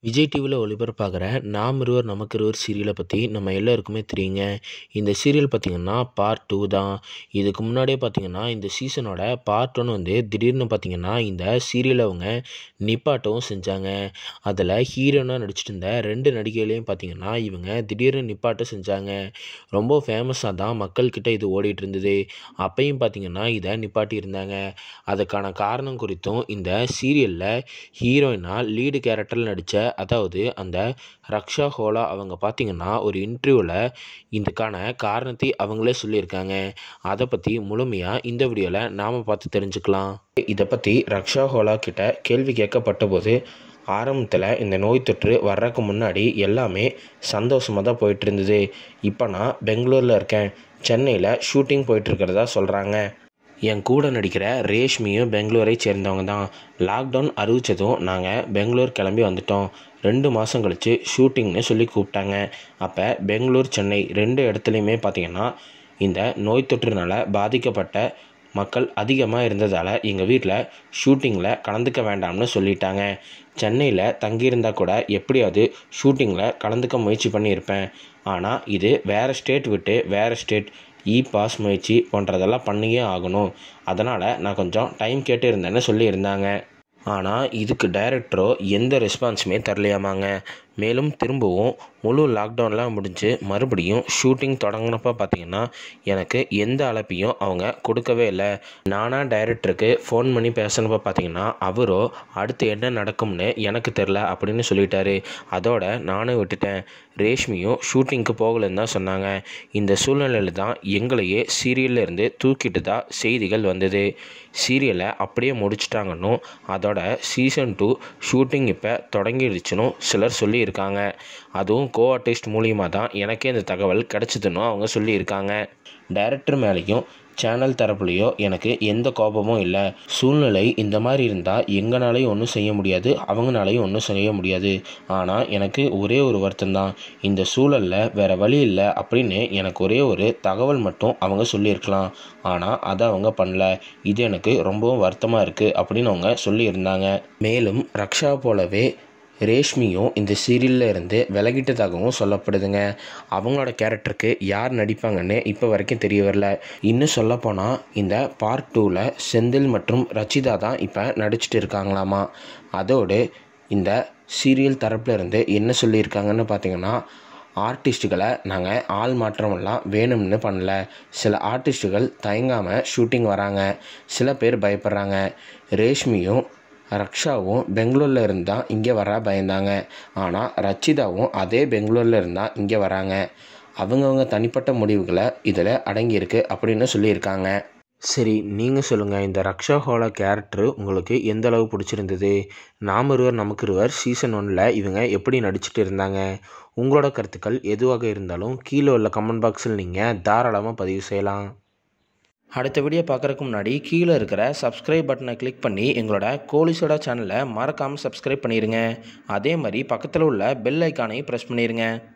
விஜய் டிவியில் ஒளிபரப்பாகிற நாம் இருவர் நமக்கு இருவர் சீரியலை பற்றி நம்ம எல்லாருக்குமே தெரியுங்க இந்த சீரியல் பார்த்திங்கன்னா பார்ட் டூ தான் இதுக்கு முன்னாடியே பார்த்திங்கன்னா இந்த சீசனோட பார்ட் ஒன் வந்து திடீர்னு பார்த்திங்கன்னா இந்த சீரியலை அவங்க நிப்பாட்டவும் செஞ்சாங்க அதில் ஹீரோனாக நடிச்சிட்டு இருந்த ரெண்டு நடிகைகளையும் பார்த்திங்கன்னா இவங்க திடீர்னு நிப்பாட்ட செஞ்சாங்க ரொம்ப ஃபேமஸாக தான் மக்கள்கிட்ட இது ஓடிட்டு இருந்தது அப்பையும் பார்த்திங்கன்னா இதை நிப்பாட்டி இருந்தாங்க அதுக்கான காரணம் குறித்தும் இந்த சீரியலில் ஹீரோயினாக லீடு கேரக்டரில் நடித்த அதாவது அந்த ரக்ஷா ஹோலா அவங்க பார்த்திங்கன்னா ஒரு இன்டர்வியூவில் இதுக்கான காரணத்தை அவங்களே சொல்லியிருக்காங்க அதை பற்றி முழுமையாக இந்த வீடியோவில் நாம் பார்த்து தெரிஞ்சுக்கலாம் இதை பற்றி ரக்ஷா ஹோலா கிட்ட கேள்வி கேட்கப்பட்ட போது ஆரம்பத்தில் இந்த நோய் தொற்று வர்றதுக்கு முன்னாடி எல்லாமே சந்தோஷமாக தான் போயிட்டு இருந்தது இப்போ நான் பெங்களூரில் இருக்கேன் சென்னையில் ஷூட்டிங் போயிட்டுருக்கிறதா சொல்கிறாங்க என் கூட நடிக்கிற ரேஷ்மியும் பெங்களூரை சேர்ந்தவங்க தான் லாக்டவுன் அறிவித்ததும் நாங்கள் பெங்களூர் கிளம்பி வந்துட்டோம் ரெண்டு மாதம் கழித்து ஷூட்டிங்னு சொல்லி கூப்பிட்டாங்க அப்போ பெங்களூர் சென்னை ரெண்டு இடத்துலையுமே பார்த்திங்கன்னா இந்த நோய் தொற்றுனால பாதிக்கப்பட்ட மக்கள் அதிகமாக இருந்ததால் எங்கள் வீட்டில் ஷூட்டிங்கில் கலந்துக்க வேண்டாம்னு சொல்லிட்டாங்க சென்னையில் தங்கியிருந்தால் கூட எப்படியாவது ஷூட்டிங்கில் கலந்துக்க முயற்சி பண்ணியிருப்பேன் ஆனால் இது வேறு ஸ்டேட் விட்டு வேறு ஸ்டேட் இ பாஸ் முயற்சி போன்றதெல்லாம் பண்ணியே ஆகணும் அதனால் நான் கொஞ்சம் டைம் கேட்டு இருந்தேன்னு சொல்லியிருந்தாங்க ஆனால் இதுக்கு டைரக்டரோ எந்த ரெஸ்பான்ஸுமே தரலையாமாங்க மேலும் திரும்பவும் முழு லாக்டவுன்லாம் முடிஞ்சு மறுபடியும் ஷூட்டிங் தொடங்கினப்போ பார்த்தீங்கன்னா எனக்கு எந்த அழைப்பையும் அவங்க கொடுக்கவே இல்லை நானாக டைரக்டருக்கு ஃபோன் பண்ணி பேசினப்போ பார்த்தீங்கன்னா அவரோ அடுத்து என்ன நடக்கும்னு எனக்கு தெரில அப்படின்னு சொல்லிட்டாரு அதோட நானும் விட்டுட்டேன் ரேஷ்மியும் ஷூட்டிங்க்கு போகலன்னு தான் சொன்னாங்க இந்த சூழ்நிலையில் தான் எங்களையே சீரியல்ல இருந்து தூக்கிட்டு தான் செய்திகள் வந்தது சீரியலை அப்படியே முடிச்சிட்டாங்கன்னும் அதோட சீசன் டூ ஷூட்டிங் இப்போ தொடங்கிடுச்சுன்னு சிலர் சொல்லியிருக்காங்க அதுவும் கோ ஆர்டிஸ்ட் மூலியமாக தான் எனக்கே இந்த தகவல் கிடச்சிதுன்னு அவங்க சொல்லியிருக்காங்க டைரக்டர் மேலேயும் சேனல் தரப்புலையோ எனக்கு எந்த கோபமும் இல்லை சூழ்நிலை இந்த மாதிரி இருந்தால் எங்களாலையும் ஒன்றும் செய்ய முடியாது அவங்களாலையும் ஒன்றும் செய்ய முடியாது ஆனால் எனக்கு ஒரே ஒரு வருத்தம் தான் இந்த சூழலில் வேறு வழி இல்லை அப்படின்னு எனக்கு ஒரே ஒரு தகவல் மட்டும் அவங்க சொல்லியிருக்கலாம் ஆனால் அதை அவங்க பண்ணல இது எனக்கு ரொம்பவும் வருத்தமாக இருக்குது அப்படின்னு அவங்க சொல்லியிருந்தாங்க மேலும் ரக்ஷா போலவே ரேஷ்மியும் இந்த சீரியலில் இருந்து விலகிட்டதாகவும் சொல்லப்படுதுங்க அவங்களோட கேரக்டருக்கு யார் நடிப்பாங்கன்னு இப்போ வரைக்கும் தெரிய வரல இன்னும் சொல்லப்போனால் இந்த பார்ட் டூவில் செந்தில் மற்றும் ரச்சிதா தான் இப்போ நடிச்சிட்டு இருக்காங்களாமா அதோடு இந்த சீரியல் தரப்புல இருந்து என்ன சொல்லியிருக்காங்கன்னு பார்த்தீங்கன்னா ஆர்டிஸ்ட்டுகளை நாங்கள் ஆள் மாற்றமெல்லாம் வேணும்னு பண்ணல சில ஆர்டிஸ்ட்டுகள் தயங்காமல் ஷூட்டிங் வராங்க சில பேர் பயப்படுறாங்க ரேஷ்மியும் ரக்ஷாவும் பெங்களூரில் இருந்தால் இங்கே வர பயந்தாங்க ஆனால் ரச்சிதாவும் அதே பெங்களூரில் இருந்தால் இங்கே வராங்க அவங்கவுங்க தனிப்பட்ட முடிவுகளை இதில் அடங்கியிருக்கு அப்படின்னு சொல்லியிருக்காங்க சரி நீங்கள் சொல்லுங்கள் இந்த ரக்ஷா ஹோலா கேரக்டர் உங்களுக்கு எந்த அளவு பிடிச்சிருந்தது நாம் இருவர் நமக்கு இருவர் சீசன் ஒனில் இவங்க எப்படி நடிச்சிட்டு இருந்தாங்க உங்களோட கருத்துக்கள் எதுவாக இருந்தாலும் கீழே உள்ள கமெண்ட் பாக்ஸில் நீங்கள் தாராளமாக பதிவு செய்யலாம் அடுத்த வீடியோ பார்க்குறதுக்கு முன்னாடி கீழே இருக்கிற சப்ஸ்கிரைப் பட்டனை கிளிக் பண்ணி எங்களோட கோலிசோடா சேனலை மறக்காமல் சப்ஸ்கிரைப் பண்ணிடுங்க அதே மாதிரி பக்கத்தில் உள்ள பெல் ஐக்கானையும் ப்ரெஸ் பண்ணிடுங்க